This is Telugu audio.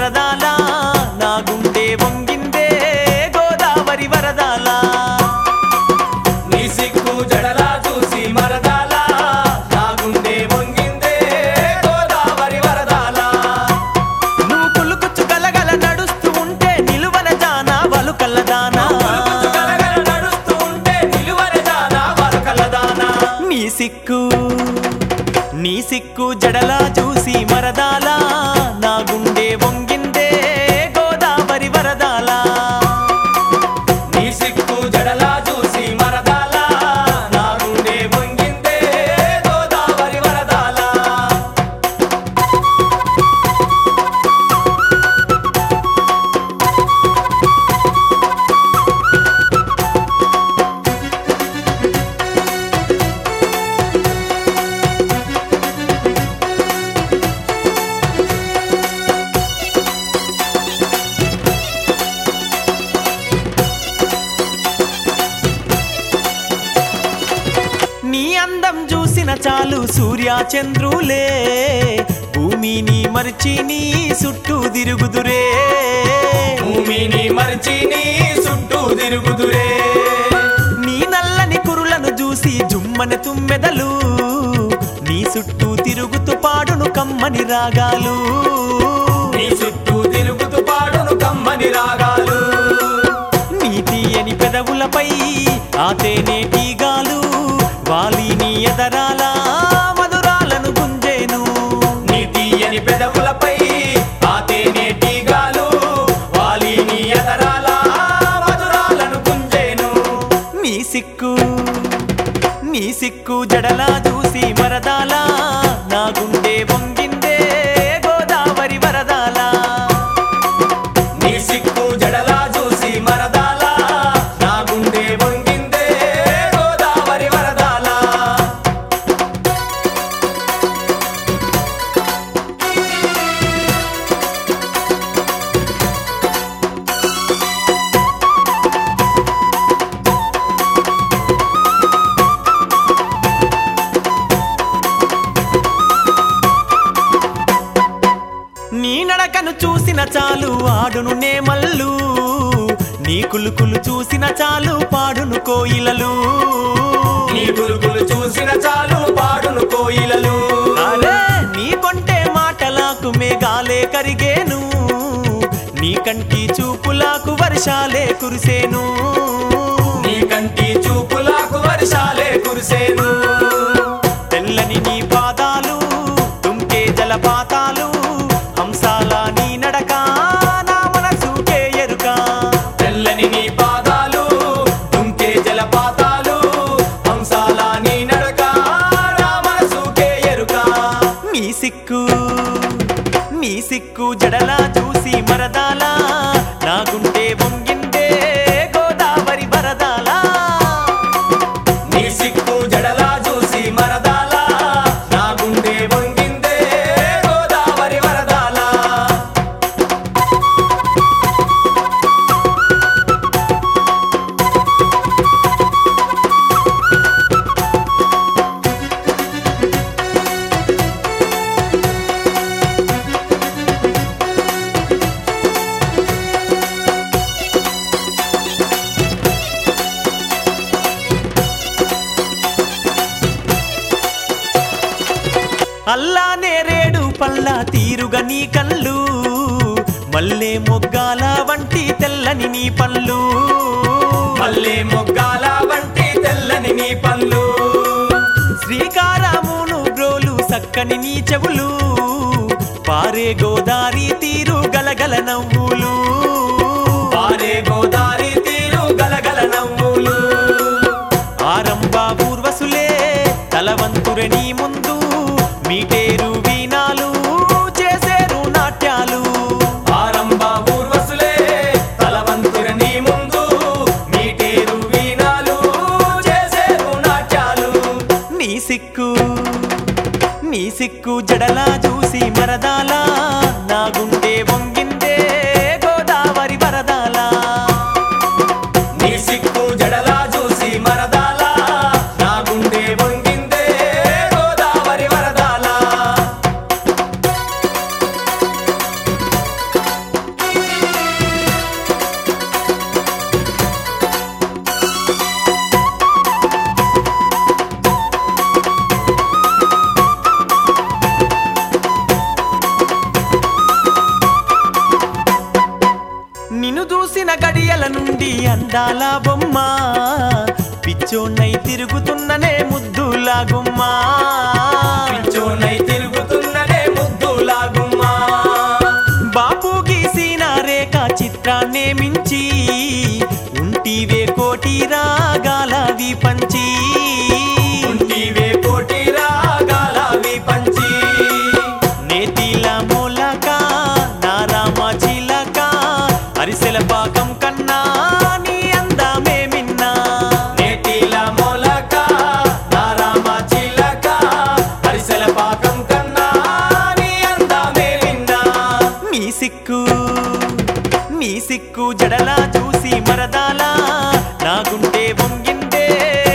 మరదాల నా గుండె వంగిందే గోదావరి వరదాల నీ సిగ్గు జడలా చూసి మరదాల నా గుండె వంగిందే గోదావరి వరదాల నువ్వు కులుకుచ్చు గలగల నడుస్తూ ఉంటే నిలువన జానా వలుకల్లదానా పలుకుచు గలగల నడుస్తూ ఉంటే నిలువన జానా వరకలదానా నీ సిక్కు నీ సిక్కు జడలా చూసి మరదాలా నా గుండె వంగిందే గోదావరి వరదాలా నీ సిగ్గు జడలా చూసి మరదాల నా గుండె వంగిందే గోదావరి వరదాల నీ అందం చూసిన చాలు సూర్య చంద్రులే భూమిని మరిచి నీ చుట్టూ తిరుగుదురే భూమిని మరిచి నీ చుట్టూ తిరుగుదురే నీ నల్లని కురులను చూసి జుమ్మని తుమ్మెదలు నీ చుట్టూ తిరుగుతూ పాడును కమ్మని రాగాలు నీ చుట్టూ తిరుగుతూ పాడును కమ్మని రాగాలు నీ తీయని పెదవులపై ఆ తేనేటీగాలు వాలిని ఎదరాల మధురాలను గుంజేను నీ తీయని పెదవులపై ఆ తేనెటీగాలు వాలిని ఎదరాల మధురాలను గుంజేను నీ సిక్కు నీ సిక్కు జడలా చూసి మరదాలా నా గుండె వంగిందే గోదావరి వరదాలా నీ సిక్కు జడలా చూసి మరదాల నా గుండె వంగిందే గోదావరి వరదాల నీ నడకను చూసిన చాలు ఆడును నేమల్లు నీ కులుకులు చూసిన చాలు పాడును కోయిలలు నీ గురుగులు చూసిన చాలు పాడును కోయిలలు అరే నీ కొంటే మాటలకు మేఘాలే కరిగేను నీ కంటి చూపులకు వర్షాలే కురిసేను నీ కంటి చూపులకు వర్షాలే కురిసేను తెల్లని నీ పాదాలు తుంకే జలపాతాలు హంసాల నీ నడక నా మనసుకే ఎరుక తెల్లని నీ పాదాలు తుంకే జలపాతాలు హంసాల నీ నడక నా మనసుకే ఎరుక నీ సిక్కు నీ సిక్కు జడలా చూసి మరదాలా నా గుండె వంగిందే గోదావరి వరదాలా నీ సిక్కు జడలా చూసి మరదాల నా గుండె వంగిందే గోదావరి వరదాల అల్లా నేరేడు పల్లా తీరుగా నీ కళ్ళు మల్లె మొగ్గాల వంటి తెల్లని నీ పళ్ళు మల్లె మొగ్గాల వంటి తెల్లని నీ పళ్ళు శ్రీకారమును బ్రోలు సక్కని నీ చెవులు పారే గోదారి తీరు గలగల నవ్వులు పారే గోదారి తీరు గలగల నవ్వులు ఆరంభ పూర్వసులే తలవంతుర నీ ముందు మీటేరు వీణాలు చేసేరు నాట్యాలు ఆరంభ ఊర్వశులే తలవంతుర నీ ముందు మీటేరు వీణాలు చేసేరు నాట్యాలు నీ సిక్కు నీ సిక్కు జడలా చూసి మరదాలా నా గుండె వంగిందే చూసిన గడియల నుండి అందాల బొమ్మ పిచ్చోన్నై తిరుగుతున్ననే ముద్దులా గుమ్మా పిచ్చోనై తిరుగుతున్నదే ముద్దులా గుమ్మా బాపు గీసిన రేఖ చిత్రాన్నే మించి ఉంటివే కోటి రాగాలవి పంచి ఉంటివే కోటి రాగాలవి పంచి నేతిల మూలక నారామ చిలక అరిసెల పాకం కన్నా నీ అందమే మిన్నా నేటిల మొలక నారామ చిలక హరిసెల పాకం కన్నా నీ అందమే విన్నా నీ సిక్కు నీ సిక్కు జడలా చూసి మరదాలా నా గుండె వంగిందే